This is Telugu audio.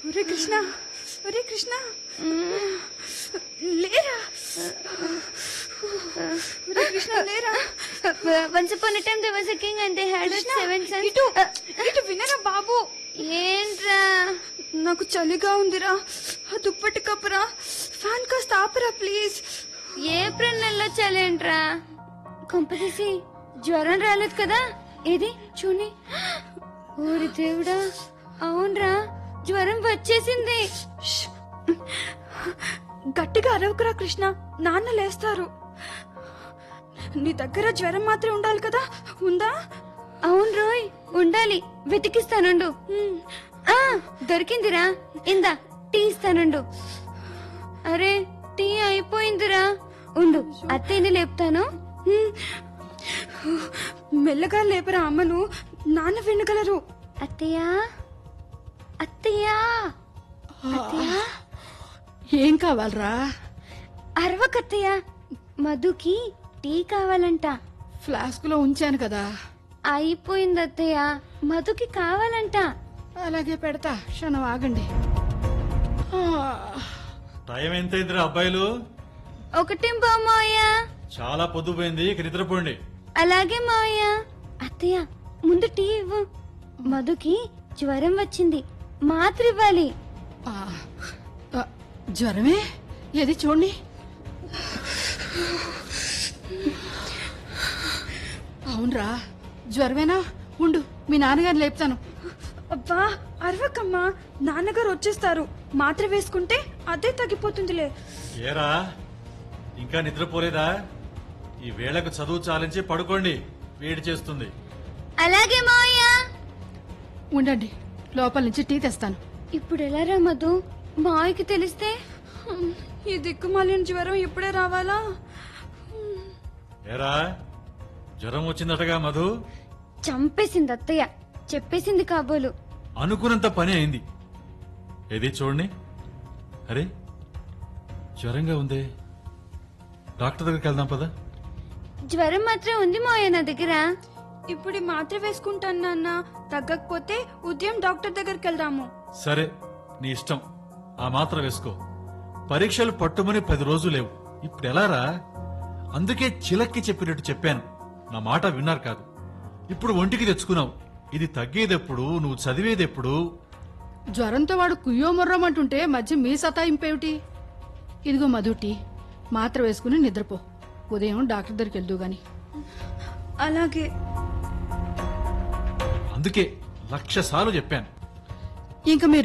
ఒరే కృష్ణ ఒరే కృష్ణ లేరా ఒరే కృష్ణ లేరా once upon time there was a king and they had Krishna, seven sons ఇటు ఇటు వినరా బాబు ఏంట్రా నాకు చలిగా ఉందిరా ఆ దుప్పటి కప్పురా ఫ్యాన్ కాస్త ఆపరా ప్లీజ్ ఏప్రిల్ నెలలో చలేంట్రా కొంపదీసి జ్వరం రాలేదు కదా ఏది చూని ఓరి దేవుడా అవునరా జ్వరం వచ్చేసింది ష్. గట్టిగా అరవకురా కృష్ణ నాన్న లేస్తారు నీ దగ్గర జ్వరం మాత్రం ఉండాలి కదా ఉందా అవును రోయ్ ఉండాలి వెతికిస్తానుండు ఆ దొరికిందిరా ఇందా టీ ఇస్తానుండు అరే టీ అయిపోయిందిరా ఉండు అత్తయ్యని లేపుతాను హ్మ్. మెల్లగా లేపరా అమ్మను నాన్న వినగలరు అత్తయ్య అత్తయ్య అత్తయ్య ఏం కావాలరా అరవకత్తయ్య మధుకి టీ కావాలంట ఫ్లాస్క్ లో ఉంచాను కదా అయిపోయింది అత్తయ్య మధుకి కావాలంట అలాగే పెడతా క్షణం ఆగండి ఆ, టైం ఎంతైందిరా అబ్బాయిలు ఒకటి మావయ్య చాలా పొద్దుపోయింది ఇక నిద్రపోండి అలాగే మావయ్య అత్తయ్య ముందు టీ ఇవ్వు మధుకి జ్వరం వచ్చింది మాత్ర ఇవ్వాలి ఆ, ఆ, జ్వరమే ఏది చూడండి అవునరా జ్వరమేనా ఉండు మీ నాన్నగారు లేపుతాను అబ్బా అరవకమ్మా నాన్నగారు వచ్చేస్తారు మాత్ర వేసుకుంటే అదే తగ్గిపోతుందిలే ఏరా ఇంకా నిద్రపోలేదా ఈ వేళకు చదువు చాలించి పడుకోండి వేడి చేస్తుంది అలాగే మావయ్య ఉండండి లోపల నుంచి టీ తెస్తాను ఇప్పుడు ఎలా రా మధు మావయ్యకి తెలిస్తే హ్మ్. ఈ దిక్కుమాలిన జ్వరం ఇప్పుడే రావాలా ఏరా జ్వరం వచ్చిందటగా మధు చంపేసింది అత్తయ్య చెప్పేసింది కాబోలు అనుకున్నంత పని అయింది ఏది చూడండి అరే జ్వరంగా ఉందే డాక్టర్ దగ్గరికి వెళ్దాం పదా జ్వరం మాత్రం ఉంది మావయ్య నా దగ్గర ఇప్పుడు ఈ మాత్ర వేసుకుంటాను నాన్న తగ్గకపోతే ఉదయం డాక్టర్ దగ్గరికి వెళ్దాము సరే నీ ఇష్టం ఆ మాత్ర వేసుకో పరీక్షలు పట్టుమని పది రోజులు లేవు ఇప్పుడు ఎలారా అందుకే చిలక్కి చెప్పినట్టు చెప్పాను నా మాట విన్నారు కాదు ఇప్పుడు ఒంటికి తెచ్చుకున్నావు ఇది తగ్గేదెప్పుడు నువ్వు చదివేదెప్పుడు జ్వరంతో వాడు కుయ్యో ముర్రమంటుంటే మధ్య మీ సతాయింపేమిటి ఇదిగో మధు టీ మాత్ర వేసుకుని నిద్రపో ఉదయం డాక్టర్ దగ్గరికి వెళ్దు గాని అలాగే అందుకే లక్ష సార్లు చెప్పాను ఇంకా మీరు